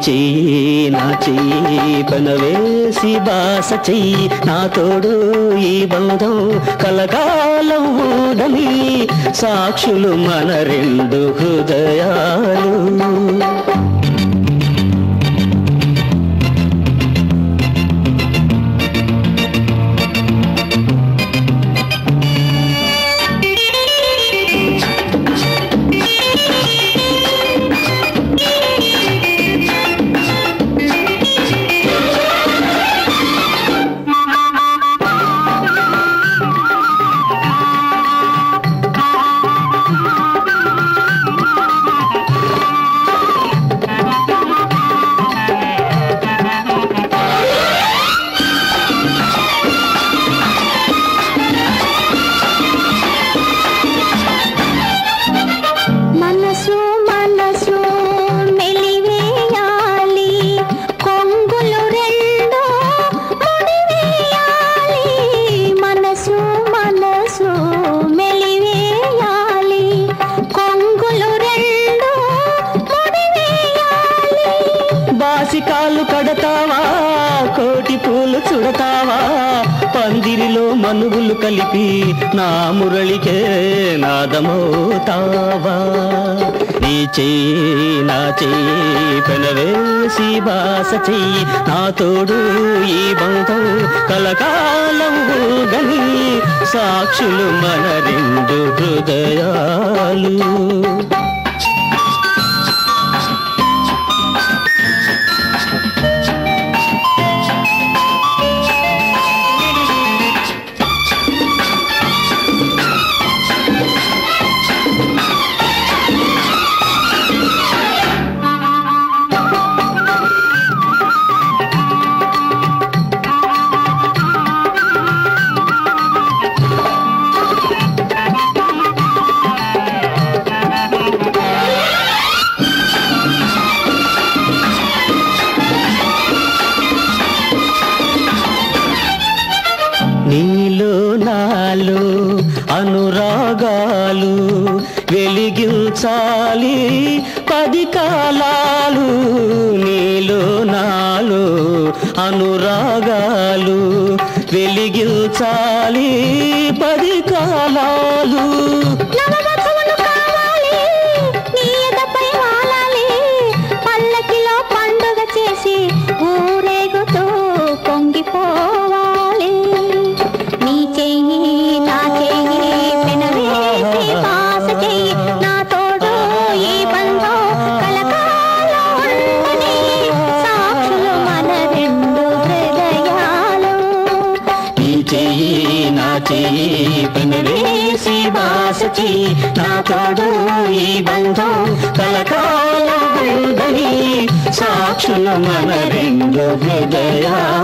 చెయ్యి నా చెయ్యి పెనవేసి బాస చెయ్యి నా తోడు ఈ బంధం కలకాలం ఊడని సాక్షులు మన రెండు హృదయాలు మనసు మనసు మెలివేయాలి కొంగులు రెండు ముడివేయాలి మనసు మనసు మెలివేయాలి కొంగులు రెండు ముడివేయాలి బాసికాలు కడతావా కోటి పూలు చుడతావా పందిరిలో మనుగులు కలిపి నా మురళికే నాదమవుతావా నీ చెయ్యి నా చెయ్యి పెనవేసి బాస చెయ్యి నా తోడు ఈ బంధం కలకాలం గని సాక్షులు మన రెండు హృదయాలు నీలో నాలో అనురాగాలు వెలిగించాలి పది కాలాలు నీలో నాలో అనురాగాలు వెలిగించాలి పది కాలాలు నవరసములు కావాలి నీ ఎదపై వాలాలి పల్లకిలో పండుగ చేసి ఊరేగుతూ పొంగిపోవాలి నీ చెయ్యి నా చెయ్యి పెనవేసి బాస చెయ్యి నా తోడు ఈ బంధం కలకాలం ఉండని సాక్షులు మన రెండు హృదయాలు నీ చెయ్యి నా చెయ్యి పెనవేసి బాస చెయ్యి నా తోడు ఈ బంధం కలకాలం ఉందని సాక్షులు మన రెండు హృదయాలు